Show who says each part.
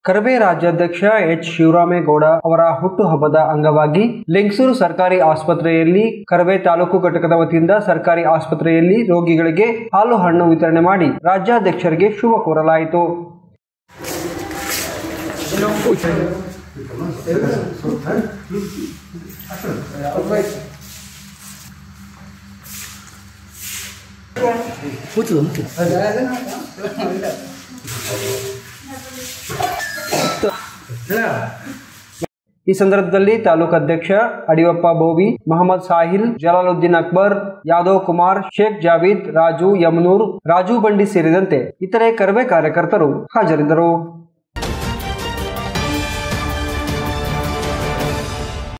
Speaker 1: ಕರಬೆ ರಾಜ್ಯಾಧ್ಯಕ್ಷ ಎಚ್ ಶಿವರಾಮೇಗೌಡ ಅವರ ಹುಟ್ಟುಹಬ್ಬದ ಅಂಗವಾಗಿ ಲೆಂಗಸೂರು ಸರ್ಕಾರಿ ಆಸ್ಪತ್ರೆಯಲ್ಲಿ ಕರಬೆ ತಾಲೂಕು ಘಟಕದ ವತಿಯಿಂದ ಸರ್ಕಾರಿ ಆಸ್ಪತ್ರೆಯಲ್ಲಿ ರೋಗಿಗಳಿಗೆ ಹಾಲು ಹಣ್ಣು ವಿತರಣೆ ಮಾಡಿ ರಾಜ್ಯಾಧ್ಯಕ್ಷರಿಗೆ ಶುಭ ಕೋರಲಾಯಿತು ಈ ಸಂದರ್ಭದಲ್ಲಿ ತಾಲೂಕು ಅಧ್ಯಕ್ಷ ಅಡಿಯಪ್ಪ ಬೋವಿ ಮಹಮ್ಮದ್ ಸಾಹಿಲ್ ಜಲಾಲುದ್ದೀನ್ ಅಕ್ಬರ್ ಯಾದವ್ ಕುಮಾರ್ ಶೇಖ್ ಜಾವೀದ್ ರಾಜು ಯಮನೂರ್ ರಾಜು ಬಂಡಿ ಸೇರಿದಂತೆ ಇತರೆ ಕರಬೆ ಕಾರ್ಯಕರ್ತರು ಹಾಜರಿದ್ದರು